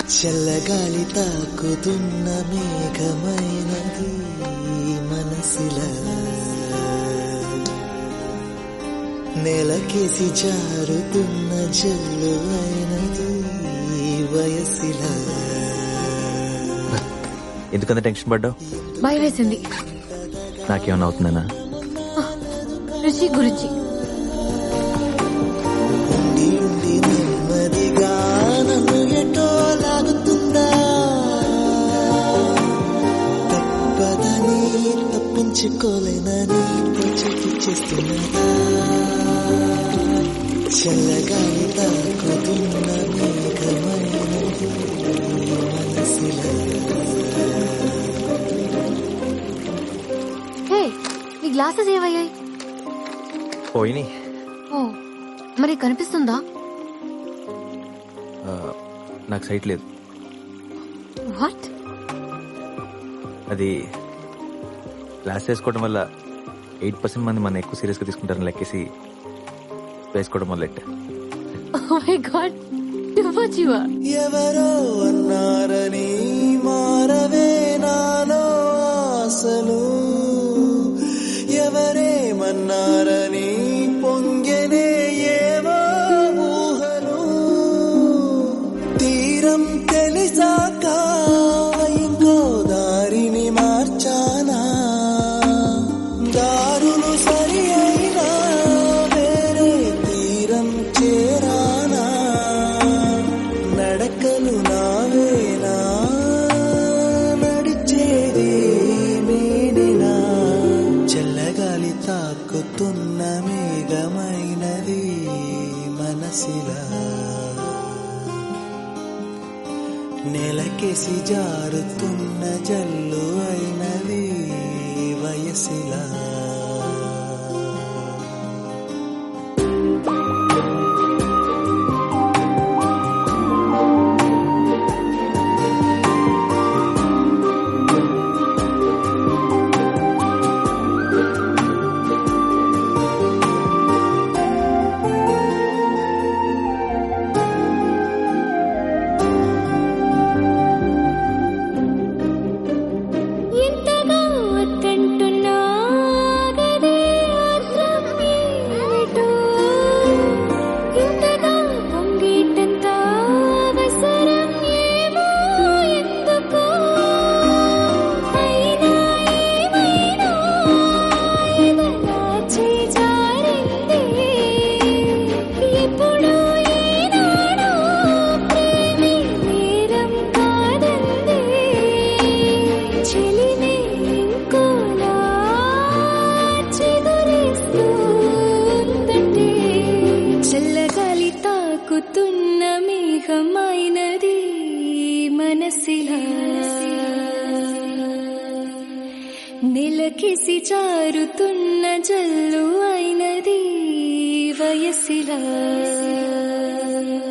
చల్లగాలి తాకుతున్న మేఘమైనది మనసులా నెలకేసి జారుతున్న జల్లు అయినది వయసిలా ఎందుకంత టెన్షన్ పడ్డావు భయం వేసింది నాకేమన్నా అవుతుందనా రుచి గురించి ఉండి ఉండి నెమ్మదిగా నన్ను ఎటో లాగుతుందా తప్పదని తప్పించుకోలేనని చేస్తున్నదా చల్లగాలి తాకుతున్న మేఘమైనది మనసులా హే నీ గ్లాసెస్ ఏవయ్యాయి పోయినాయి ఓ మరి కనిపిస్తుందా ఆ, నాకు సైట్ లేదు వాట్ అది క్లాస్ వేసుకోవడం వల్ల ఎయిట్ పర్సెంట్ మంది మన ఎక్కువ సీరియస్గా తీసుకుంటారని లెక్కేసి వేసుకోవడం మొదలెట్టా ఓ మై గాడ్ ఇవ్వచ్చివా ఎవరో అన్నారని మారవే నాలో ఆశలు ఎవరేమన్నారని పొంగెనే ఏవో ఊహలు తీరం తెలిసాక ఇంకో దారిని మార్చానా దారులు సరి అయినా వేరే తీరం చేరానా నడకలు నావేనా నడిచేది నేనేనా చల్లగాలి తాకుతున్న మేఘమైనది మనసిలా నెలకేసి జారుతున్న జల్లు అయినది వయసిలా ఎంతగా వద్దంటున్నా గదే అర్థం ఏమిటో ఇంతగా పొంగేటంత అవసరం ఏమో ఎందుకో అయినా ఏమైనా ఎదలా చేజారింది ఎప్పుడో ఏనాడో ప్రేమే నేరం కాదంది చెలిమే ఇంకోలా చిగురిస్తుందంటే చల్లగాలి తాకుతున్న మేఘమైనది మనసిలా నెలకిసి జారుతున్న జల్లు అయినది వయసిలా